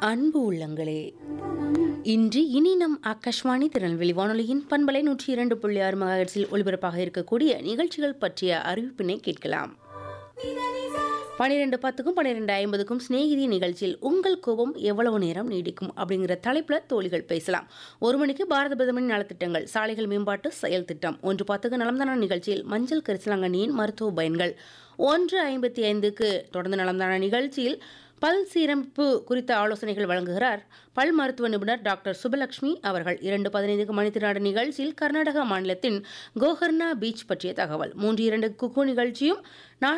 அன்பு உள்ளங்களே இன்று இனி நம் ஆகாஷ்வாணி திருநெல்வேலி வானொலியின் பண்பலை நூற்றி இரண்டு புள்ளி ஆறு மகாஹெர்ட்ஸில் ஒலிபரப்பாக இருக்கக்கூடிய நிகழ்ச்சிகள் பற்றிய அறிவிப்பினை கேட்கலாம் பன்னிரெண்டு பத்துக்கும் பன்னிரெண்டு ஐம்பதுக்கும் சிநேகிதி நிகழ்ச்சியில் உங்கள் கோபம் எவ்வளவு நேரம் நீடிக்கும் அப்படிங்கிற தலைப்பில் தோழிகள் பேசலாம் ஒரு மணிக்கு பாரத பிரதமரின் நலத்திட்டங்கள் சாலைகள் மேம்பாட்டு செயல் திட்டம் ஒன்று பத்துக்கு நலம்தான நிகழ்ச்சியில் மஞ்சள் கரிசலாங்கண்ணியின் மருத்துவ பயன்கள் ஒன்று ஐம்பத்தி ஐந்துக்கு தொடர்ந்து நலம்தான நிகழ்ச்சியில் பல் சீரமைப்பு குறித்த ஆலோசனைகள் வழங்குகிறார் பல் மருத்துவ நிபுணர் டாக்டர் சுபலட்சுமி அவர்கள் இரண்டு பதினைந்துக்கு மணித்திராடு நிகழ்ச்சியில் கர்நாடகா மாநிலத்தின் கோகர்னா பீச் பற்றிய தகவல் மூன்று இரண்டு குக்கு நிகழ்ச்சியும்